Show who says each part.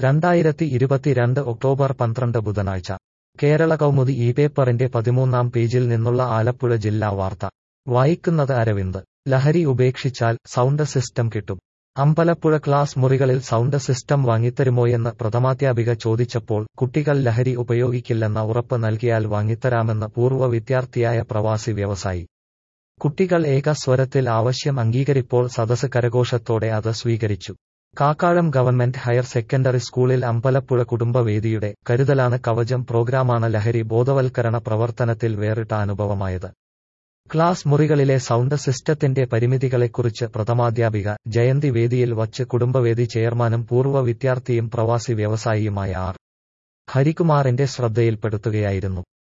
Speaker 1: രണ്ടായിരത്തി ഇരുപത്തിരണ്ട് ഒക്ടോബർ പന്ത്രണ്ട് ബുധനാഴ്ച കേരള കൗമുദി ഈ പേപ്പറിന്റെ പതിമൂന്നാം പേജിൽ നിന്നുള്ള ആലപ്പുഴ ജില്ലാ വാർത്ത വായിക്കുന്നത് അരവിന്ദ് ലഹരി ഉപേക്ഷിച്ചാൽ സൗണ്ട് സിസ്റ്റം കിട്ടും അമ്പലപ്പുഴ ക്ലാസ് മുറികളിൽ സൗണ്ട് സിസ്റ്റം വാങ്ങിത്തരുമോയെന്ന് പ്രഥമാധ്യാപിക ചോദിച്ചപ്പോൾ കുട്ടികൾ ലഹരി ഉപയോഗിക്കില്ലെന്ന ഉറപ്പ് നൽകിയാൽ വാങ്ങിത്തരാമെന്ന് പൂർവ്വ വിദ്യാർത്ഥിയായ പ്രവാസി വ്യവസായി കുട്ടികൾ ഏകസ്വരത്തിൽ ആവശ്യം അംഗീകരിപ്പോൾ സദസ് കരഘോഷത്തോടെ അത് സ്വീകരിച്ചു കാക്കാഴം ഗവൺമെന്റ് ഹയർ സെക്കൻഡറി സ്കൂളിൽ അമ്പലപ്പുഴ കുടുംബവേദിയുടെ കരുതലാണ് കവചം പ്രോഗ്രാമാണ് ലഹരി ബോധവൽക്കരണ പ്രവർത്തനത്തിൽ വേറിട്ട അനുഭവമായത് ക്ലാസ് മുറികളിലെ സൗണ്ട് സിസ്റ്റത്തിന്റെ പരിമിതികളെക്കുറിച്ച് പ്രഥമാധ്യാപിക ജയന്തി വേദിയിൽ വച്ച് കുടുംബവേദി ചെയർമാനും പൂർവ്വ വിദ്യാർത്ഥിയും പ്രവാസി വ്യവസായിയുമായ ആർ ഹരികുമാറിന്റെ ശ്രദ്ധയിൽപ്പെടുത്തുകയായിരുന്നു